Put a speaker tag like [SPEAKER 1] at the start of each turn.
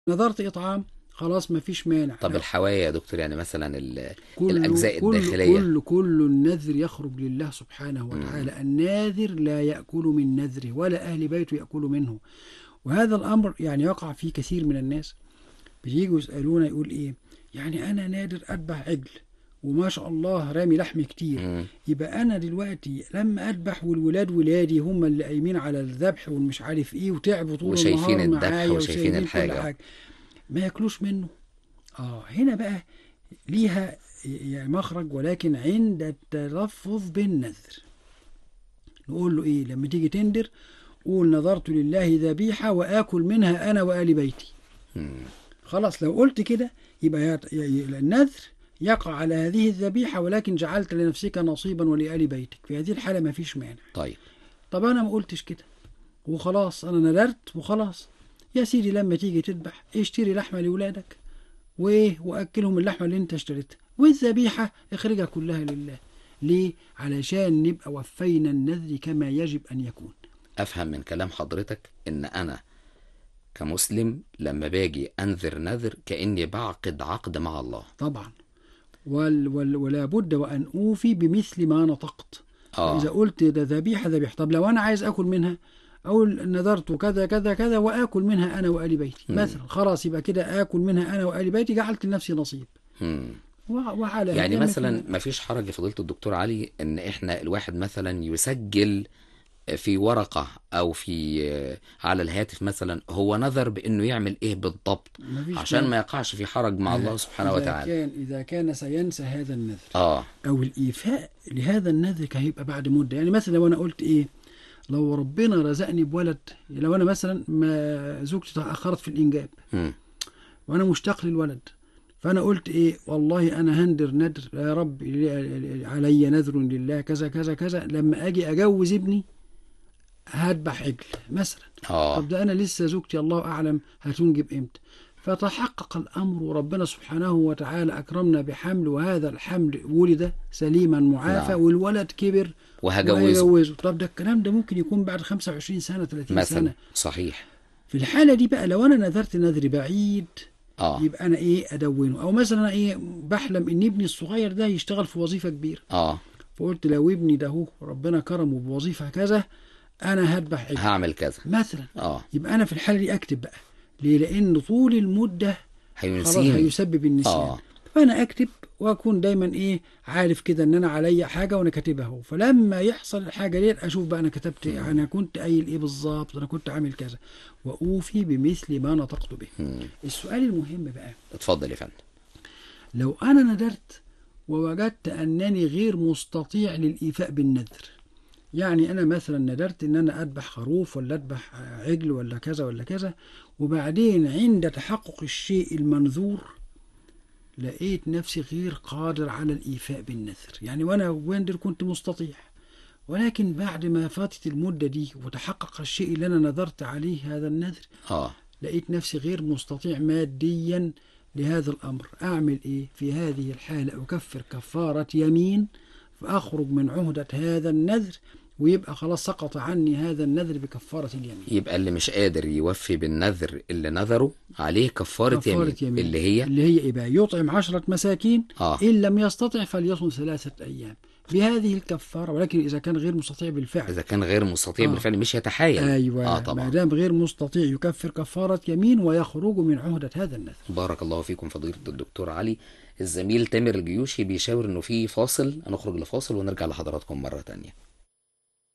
[SPEAKER 1] نظرت إطعام خلاص ما فيش مانع
[SPEAKER 2] طب الحوايا يا دكتور يعني مثلا ال-
[SPEAKER 1] كل
[SPEAKER 2] الأجزاء
[SPEAKER 1] كل
[SPEAKER 2] الداخلية
[SPEAKER 1] كل كل النذر يخرج لله سبحانه وتعالى الناذر لا يأكل من نذره ولا أهل بيته يأكل منه وهذا الأمر يعني يقع فيه كثير من الناس بييجوا يسألونا يقول إيه يعني أنا نادر أذبح عجل وما شاء الله رامي لحم كتير
[SPEAKER 2] مم.
[SPEAKER 1] يبقى أنا دلوقتي لما أذبح والولاد ولادي هم اللي قايمين على الذبح والمش عارف إيه وتعبوا طول
[SPEAKER 2] وشايفين
[SPEAKER 1] النهار
[SPEAKER 2] الذبح
[SPEAKER 1] معايا
[SPEAKER 2] وشايفين
[SPEAKER 1] كل
[SPEAKER 2] الحاجة.
[SPEAKER 1] حاجة ما ياكلوش منه اه هنا بقى ليها يعني مخرج ولكن عند التلفظ بالنذر نقول له ايه لما تيجي تندر قول نذرت لله ذبيحة وآكل منها أنا وآل بيتي
[SPEAKER 2] مم.
[SPEAKER 1] خلاص لو قلت كده يبقى يت- ي- ي- النذر يقع على هذه الذبيحة ولكن جعلت لنفسك نصيبا ولآل بيتك في هذه الحالة ما فيش مانع
[SPEAKER 2] طيب
[SPEAKER 1] طب أنا ما قلتش كده وخلاص أنا نذرت وخلاص يا سيدي لما تيجي تذبح اشتري لحمة لأولادك وإيه وأكلهم اللحمة اللي أنت اشتريتها والذبيحة اخرجها كلها لله ليه؟ علشان نبقى وفينا النذر كما يجب أن يكون
[SPEAKER 2] أفهم من كلام حضرتك إن أنا كمسلم لما باجي أنذر نذر كأني بعقد عقد مع الله
[SPEAKER 1] طبعا وال وال ولا بد وأن أوفي بمثل ما نطقت
[SPEAKER 2] آه.
[SPEAKER 1] إذا قلت ده ذبيحة ذبيحة طب لو أنا عايز أكل منها أقول نذرت كذا كذا كذا وآكل منها أنا وآل بيتي مثلا خلاص يبقى كده آكل منها أنا وآل بيتي جعلت لنفسي نصيب
[SPEAKER 2] مم.
[SPEAKER 1] وع- وعلى
[SPEAKER 2] يعني
[SPEAKER 1] هذا
[SPEAKER 2] مثلا
[SPEAKER 1] مثل-
[SPEAKER 2] ما فيش حرج يا فضيلة الدكتور علي ان احنا الواحد مثلا يسجل في ورقة او في على الهاتف مثلا هو نذر بانه يعمل ايه بالضبط
[SPEAKER 1] مفيش
[SPEAKER 2] عشان
[SPEAKER 1] مانع.
[SPEAKER 2] ما يقعش في حرج مع الله سبحانه
[SPEAKER 1] إذا
[SPEAKER 2] وتعالى
[SPEAKER 1] كان إذا كان سينسى هذا النذر
[SPEAKER 2] اه
[SPEAKER 1] أو الإيفاء لهذا النذر كان هيبقى بعد مدة يعني مثلا لو أنا قلت إيه لو ربنا رزقني بولد لو أنا مثلا ما زوجتي تأخرت في الإنجاب
[SPEAKER 2] مم.
[SPEAKER 1] وانا مشتاق للولد فانا قلت ايه والله انا هندر ندر يا رب علي نذر لله كذا كذا كذا لما اجي اجوز ابني هذبح عجل مثلا
[SPEAKER 2] اه
[SPEAKER 1] طب ده انا لسه زوجتي الله اعلم هتنجب امتى فتحقق الامر وربنا سبحانه وتعالى اكرمنا بحمل وهذا الحمل ولد سليما معافى
[SPEAKER 2] نعم.
[SPEAKER 1] والولد كبر
[SPEAKER 2] وهجوزه
[SPEAKER 1] وهيجوزه طب ده الكلام ده ممكن يكون بعد 25 سنه 30
[SPEAKER 2] مثلا
[SPEAKER 1] سنه
[SPEAKER 2] صحيح
[SPEAKER 1] في الحاله دي بقى لو انا نذرت نذر بعيد
[SPEAKER 2] اه
[SPEAKER 1] يبقى انا ايه ادونه او مثلا أنا ايه بحلم ان ابني الصغير ده يشتغل في وظيفه كبيره
[SPEAKER 2] اه
[SPEAKER 1] فقلت لو ابني ده هو ربنا كرمه بوظيفه كذا انا هذبح عجل
[SPEAKER 2] هعمل كذا
[SPEAKER 1] مثلا
[SPEAKER 2] اه
[SPEAKER 1] يبقى انا في الحاله دي اكتب بقى ليه لان طول المده خلاص
[SPEAKER 2] هينسيني
[SPEAKER 1] هيسبب النسيان
[SPEAKER 2] اه
[SPEAKER 1] فانا اكتب واكون دايما ايه عارف كده ان انا عليا حاجه وانا كاتبها اهو فلما يحصل الحاجه دي اشوف بقى انا كتبت إيه انا كنت قايل ايه بالظبط انا كنت عامل كذا واوفي بمثل ما نطقت به
[SPEAKER 2] مم.
[SPEAKER 1] السؤال المهم بقى
[SPEAKER 2] اتفضل يا فندم
[SPEAKER 1] لو أنا ندرت ووجدت أنني غير مستطيع للإيفاء بالنذر يعني أنا مثلا ندرت إن أنا أذبح خروف ولا أذبح عجل ولا كذا ولا كذا وبعدين عند تحقق الشيء المنذور لقيت نفسي غير قادر على الإيفاء بالنذر يعني وأنا ويندر كنت مستطيع ولكن بعد ما فاتت المدة دي وتحقق الشيء اللي أنا نذرت عليه هذا النذر
[SPEAKER 2] اه
[SPEAKER 1] لقيت نفسي غير مستطيع ماديا لهذا الأمر أعمل إيه في هذه الحالة أكفر كفارة يمين فأخرج من عهدة هذا النذر ويبقى خلاص سقط عني هذا النذر بكفارة اليمين
[SPEAKER 2] يبقى اللي مش قادر يوفي بالنذر اللي نذره عليه كفارة,
[SPEAKER 1] كفارة
[SPEAKER 2] يمين. اللي هي
[SPEAKER 1] اللي هي إيه بقى يطعم عشرة مساكين
[SPEAKER 2] اه
[SPEAKER 1] إن لم يستطع فليصم ثلاثة أيام بهذه الكفارة ولكن إذا كان غير مستطيع بالفعل
[SPEAKER 2] اذا كان غير مستطيع
[SPEAKER 1] آه.
[SPEAKER 2] بالفعل مش يتحايل
[SPEAKER 1] أيوة
[SPEAKER 2] اه
[SPEAKER 1] ما
[SPEAKER 2] طبعا
[SPEAKER 1] دام غير مستطيع يكفر كفارة يمين ويخرج من عهدة هذا النذر
[SPEAKER 2] بارك الله فيكم فضيلة الدكتور علي الزميل تامر الجيوشي بيشاور انه في فاصل هنخرج لفاصل ونرجع لحضراتكم مرة تانية